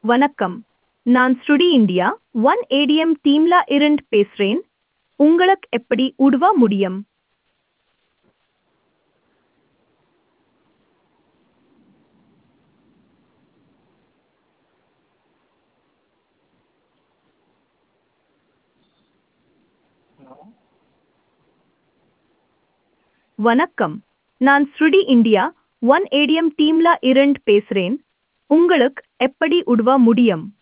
வணக்கம் நான் ஸ்ருடி இந்தியா ஒன் ஏடிஎம் டீம்ல இருந்து பேசுறேன் உங்களுக்கு எப்படி உதவ முடியும் வணக்கம் நான் ஸ்ருடி இந்தியா ஒன் ஏடிஎம் டீம்ல இருந்து பேசுறேன் உங்களுக்கு எப்படி உதவ முடியும்